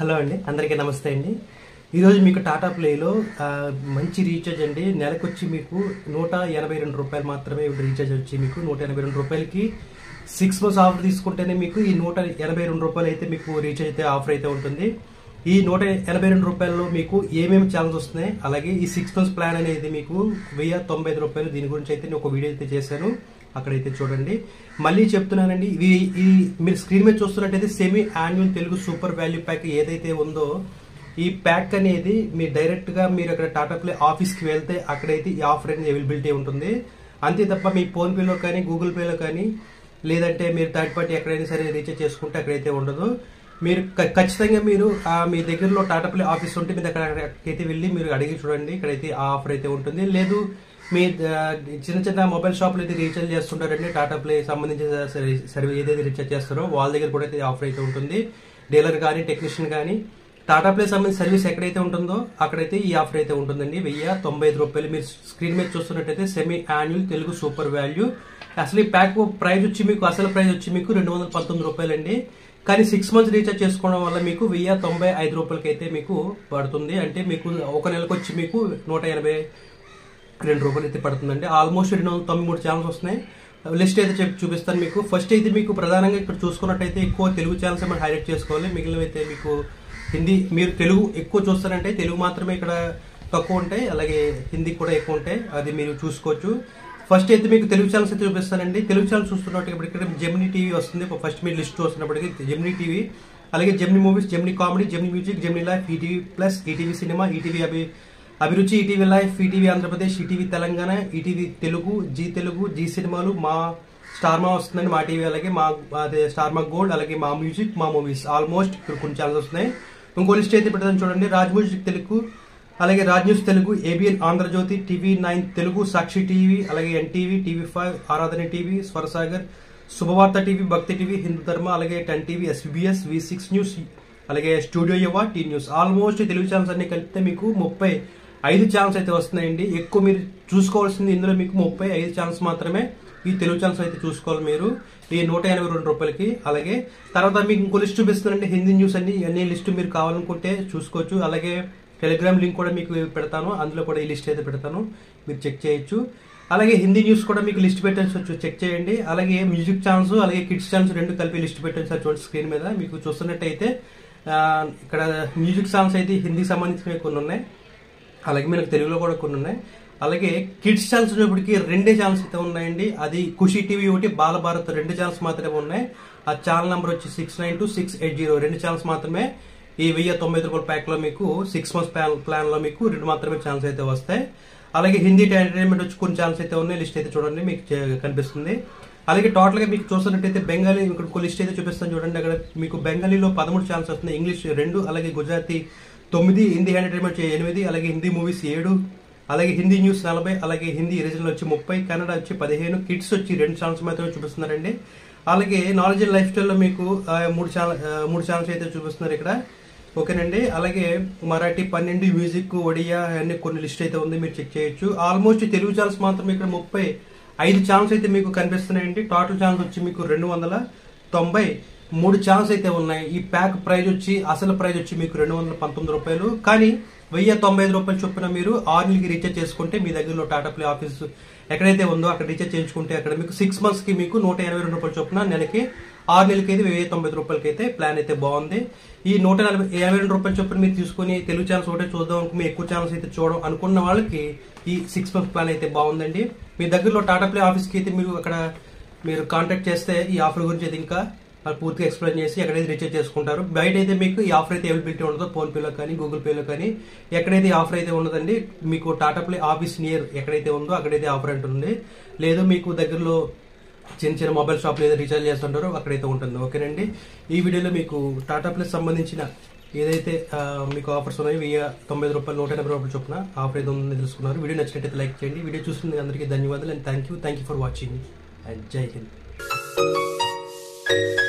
hello అండి అందరికీ నమస్తే అండి ఈరోజు మీకు టాటా ప్లేలో ఆ, మంచి రీఛార్జ్ అండి నెలకొచ్చి మీకు నూట ఎనభై రెండు రూపాయలు మాత్రమే ఇప్పుడు రీఛార్జ్ వచ్చి మీకు నూట ఎనభై రెండు రూపాయలకి సిక్స్ మంత్స్ ఆఫర్ తీసుకుంటేనే మీకు ఈ నూట ఎనభై రెండు రూపాయలు అయితే మీకు రీఛార్జ్ అయితే ఆఫర్ అయితే ఉంటుంది ఈ నూట ఎనభై రెండు రూపాయల్లో మీకు ఏమేమి ఛానల్స్ వస్తున్నాయి అలాగే ఈ సిక్స్ మంత్స్ ప్లాన్ అనేది మీకు వెయ్యి తొంభై ఐదు రూపాయలు దీని గురించి అయితే నేను ఒక వీడియో అయితే చేశాను అక్కడైతే చూడండి మళ్ళీ చెప్తున్నానండి ఇవి ఈ మీరు స్క్రీన్ మీద చూస్తున్నట్టయితే semi annual Telugu super value pack ఏదైతే ఉందో ఈ ప్యాక్ అనేది మీరు డైరెక్ట్ గా మీరు అక్కడ టాటా ప్లే ఆఫీస్ కి వెళ్తే అక్కడైతే ఈ ఆఫర్ అనేది అవైలబిలిటీ ఉంటుంది అంతే తప్ప మీ ఫోన్ పేలో కానీ గూగుల్ పేలో కానీ లేదంటే మీరు థర్డ్ పార్టీ ఎక్కడైనా సరే రీఛార్జ్ చేసుకుంటే అక్కడైతే ఉండదు మీరు ఖ- ఖచ్చితంగా మీరు ఆ మీ దగ్గరలో టాటా ప్లే ఆఫీస్ ఉంటే మీరు అక్కడ అక్కడికైతే వెళ్ళి మీరు అడిగి చూడండి ఇక్కడైతే ఆ ఆఫర్ అయితే ఉంటుంది లేదు మీ ఆ, చిన్న చిన్న మొబైల్ షాపులు అయితే రీఛార్జ్ చేస్తుంటారండి టాటా ప్లే సంబంధించిన సర్వీస్ ఏదైతే రీఛార్జ్ చేస్తారో వాళ్ళ దగ్గర కూడా అయితే ఆఫర్ అయితే ఉంటుంది డీలర్ కానీ టెక్నీషియన్ కానీ టాటా ప్లే సంబంధించిన సర్వీస్ ఎక్కడైతే ఉంటుందో అక్కడైతే ఈ ఆఫర్ అయితే ఉంటుందండి వెయ్యి తొంభై ఐదు రూపాయలు మీరు స్క్రీన్ మీద చూస్తున్నట్టయితే semi annual Telugu super value అసలు ఈ ప్యాక్ ప్రైస్ వచ్చి మీకు అసలు ప్రైస్ వచ్చి మీకు రెండు వందల పంతొమ్మిది రూపాయలండి కానీ సిక్స్ మంత్స్ రీఛార్జ్ చేసుకోవడం వల్ల మీకు వెయ్యి తొంభై ఐదు రూపాయలకి అయితే మీకు పడుతుంది అంటే మీకు ఒక నెలకు వచ్చి మీకు నూట ఎనభై రెండు రూపాయలు అయితే పడుతుందండి ఆల్మోస్ట్ రెండు వందల తొంభై మూడు ఛానల్స్ వస్తున్నాయి లిస్ట్ అయితే చెప్పి చూపిస్తాను మీకు ఫస్ట్ అయితే మీకు ప్రధానంగా ఇక్కడ చూసుకున్నట్టయితే ఎక్కువ తెలుగు ఛానల్స్ మనం హైలైట్ చేసుకోవాలి మిగిలినవి అయితే మీకు హిందీ మీరు తెలుగు ఎక్కువ చూస్తారంటే తెలుగు మాత్రమే ఇక్కడ తక్కువ ఉంటాయి అలాగే హిందీ కూడా ఎక్కువ ఉంటాయి అది మీరు చూసుకోవచ్చు ఫస్ట్ అయితే మీకు తెలుగు ఛానల్స్ అయితే చూపిస్తానండి తెలుగు ఛానల్ చూస్తున్నట్టు ఇప్పుడు ఇక్కడ జెమినీ టీవీ వస్తుంది ఫస్ట్ మీరు లిస్ట్ చూస్తున్నప్పటికీ జెమినీ టీవీ అలాగే Gemini movies Gemini comedy Gemini music Gemini life ETV plus ETV cinema ETV Abhi Abhiruchi ETV life ETV Andhra Pradesh ETV Telangana ETV Telugu Zee Telugu Zee సినిమాలు మా స్టార్ మా వస్తుందండి మా టీవీ అలాగే మా అదే స్టార్ మా గోల్డ్ అలాగే మా మ్యూజిక్ మా మూవీస్ ఆల్మోస్ట్ ఇక్కడ కొన్ని ఛానల్స్ వస్తున్నాయి ఇంకో లిస్ట్ అయితే పెడతాను చూడండి రాజ్ మ్యూజిక్ తెలుగు అలాగే Raj news Telugu ABN Andhra Jyothi TV nine Telugu Sakshi TV అలాగే NTV TV five Aradhana TV Swarasagar Subhavartha TV Bhakti TV Hindu Dharma అలాగే ten TV SBS V six news అలాగే studio Yuva T news almost Telugu channels అన్ని కలిపితే మీకు ముప్పై ఐదు ఛానల్స్ అయితే వస్తున్నాయండి ఎక్కువ మీరు చూసుకోవాల్సింది ఇందులో మీకు ముప్పై ఐదు ఛానల్స్ మాత్రమే ఈ తెలుగు ఛానల్స్ అయితే చూసుకోవాలి మీరు ఈ నూట ఎనభై రెండు రూపాయలకి అలాగే తర్వాత మీకు ఇంకో లిస్ట్ చూపిస్తానండి హిందీ న్యూస్ అన్ని అన్ని లిస్ట్ మీరు కావాలనుకుంటే చూసుకోవచ్చు అలాగే టెలిగ్రామ్ లింక్ కూడా మీకు పెడతాను అందులో కూడా ఈ లిస్ట్ అయితే పెడతాను మీరు చెక్ చేయొచ్చు అలాగే హిందీ న్యూస్ కూడా మీకు లిస్ట్ పెట్టచ్చు చెక్ చేయండి అలాగే మ్యూజిక్ ఛానల్స్ అలాగే కిడ్స్ ఛానల్స్ రెండు కలిపి లిస్ట్ పెట్టండి సార్ చూడండి స్క్రీన్ మీద మీకు చూస్తున్నట్టయితే ఆ, ఇక్కడ మ్యూజిక్ సాంగ్స్ అయితే హిందీకి సంబంధించినవి కొన్ని ఉన్నాయి అలాగే మనకు తెలుగులో కూడా కొన్ని ఉన్నాయి అలాగే కిడ్స్ ఛానల్స్ ఉన్నప్పటికీ రెండే ఛానల్స్ అయితే ఉన్నాయండి అది ఖుషి టీవీ ఒకటి బాలభారత్ రెండు ఛానల్స్ మాత్రమే ఉన్నాయి ఆ ఛానల్ నెంబర్ వచ్చి six nine two six eight zero రెండు ఛానల్స్ మాత్రమే ఈ వెయ్యి తొంభై ఐదు రూపాయల ప్యాక్ లో మీకు సిక్స్ మంత్స్ ప్లాన్ ప్లాన్ లో మీకు రెండు మాత్రమే ఛానల్స్ అయితే వస్తాయి అలాగే హిందీ ఎంటర్టైన్మెంట్ వచ్చి కొన్ని ఛానల్స్ అయితే ఉన్నాయి లిస్ట్ అయితే చూడండి మీకు చే- కనిపిస్తుంది అలాగే టోటల్ గా మీకు చూస్తున్నట్టయితే బెంగాలీ ఇక్కడ ఒక లిస్ట్ అయితే చూపిస్తాను చూడండి అక్కడ మీకు బెంగాలీలో పదమూడు ఛానల్స్ వస్తున్నాయి ఇంగ్లీష్ రెండు అలాగే గుజరాతీ తొమ్మిది హిందీ ఎంటర్టైన్మెంట్ ఎనిమిది అలాగే హిందీ మూవీస్ ఏడు అలాగే హిందీ న్యూస్ నలభై అలాగే హిందీ రీజనల్ వచ్చి ముప్పై కన్నడ వచ్చి పదిహేను కిడ్స్ వచ్చి రెండు ఛానల్స్ మాత్రమే చూపిస్తున్నారండి అలాగే నాలెడ్జ్ అండ్ లైఫ్ స్టైల్లో మీకు ఆ, మూడు ఛానల్ ఆ, మూడు ఛానల్స్ అయితే చూపిస్తున్నారు ఇక్కడ ఓకేనండి అలాగే మరాఠీ పన్నెండు మ్యూజిక్ ఒడియా అన్ని కొన్ని లిస్ట్ అయితే ఉంది మీరు చెక్ చేయొచ్చు ఆల్మోస్ట్ తెలుగు ఛానల్స్ మాత్రం ఇక్కడ ముప్పై ఐదు ఛానల్స్ అయితే మీకు కనిపిస్తున్నాయండి టోటల్ ఛానల్స్ వచ్చి మీకు రెండు వందల తొంభై మూడు ఛానల్స్ అయితే ఉన్నాయి ఈ ప్యాక్ ప్రైస్ వచ్చి అసలు ప్రైస్ వచ్చి మీకు రెండు వందల పంతొమ్మిది రూపాయలు కానీ వెయ్యి తొంభై ఐదు రూపాయలు చొప్పున మీరు ఆరు నెలకి రీఛార్జ్ చేసుకుంటే మీ దగ్గరలో టాటా ప్లే ఆఫీస్ ఎక్కడైతే ఉందో అక్కడ రీఛార్జ్ చేయించుకుంటే అక్కడ మీకు సిక్స్ మంత్స్ కి మీకు నూట ఎనభై రెండు రూపాయలు చొప్పున నెలకి ఆరు నెలలకి అయితే వెయ్యి తొంభై ఐదు రూపాయలకి అయితే ప్లాన్ అయితే బాగుంది ఈ నూట నలభై ఎనభై రెండు రూపాయల చొప్పున మీరు తీసుకుని తెలుగు ఛానల్స్ ఒకటే చూద్దాం అనుకో మీ ఎక్కువ ఛానల్స్ అయితే చూడడం అనుకున్న వాళ్ళకి ఈ సిక్స్ మంత్స్ ప్లాన్ అయితే బాగుందండి మీ దగ్గరలో టాటా ప్లే ఆఫీస్కి అయితే మీరు అక్కడ మీరు కాంటాక్ట్ చేస్తే ఈ ఆఫర్ గురించి అయితే ఇంకా వాళ్ళు పూర్తిగా ఎక్స్ప్లెయిన్ చేసి ఎక్కడైతే రీఛార్జ్ చేసుకుంటారు బయట అయితే మీకు ఈ ఆఫర్ అయితే అవైలబిలిటీ ఉండదో ఫోన్ పేలో కానీ గూగుల్ పేలో కానీ ఎక్కడైతే ఈ ఆఫర్ అయితే ఉండదండి మీకు టాటా ప్లే ఆఫీస్ నియర్ ఎక్కడైతే ఉందో అక్కడైతే ఆఫర్ ఉంటుంది లేదు మీకు దగ్గరలో చిన్న చిన్న మొబైల్ షాప్లో ఏదో రీఛార్జ్ చేస్తుంటారో అక్కడైతే ఉంటుంది ఓకేనండి ఈ వీడియోలో మీకు టాటా ప్లస్ సంబంధించిన ఏదైతే ఆ, మీకు ఆఫర్స్ ఉన్నాయో వెయ్యి తొంభై ఐదు రూపాయలు నూట ఎనభై రూపాయలు చొప్పున ఆఫర్ ఏదో ఉందని తెలుసుకున్నారు వీడియో నచ్చినట్టయితే లైక్ చేయండి వీడియో చూస్తున్న అందరికీ ధన్యవాదాలు and thank you thank you for watching and జై హింద్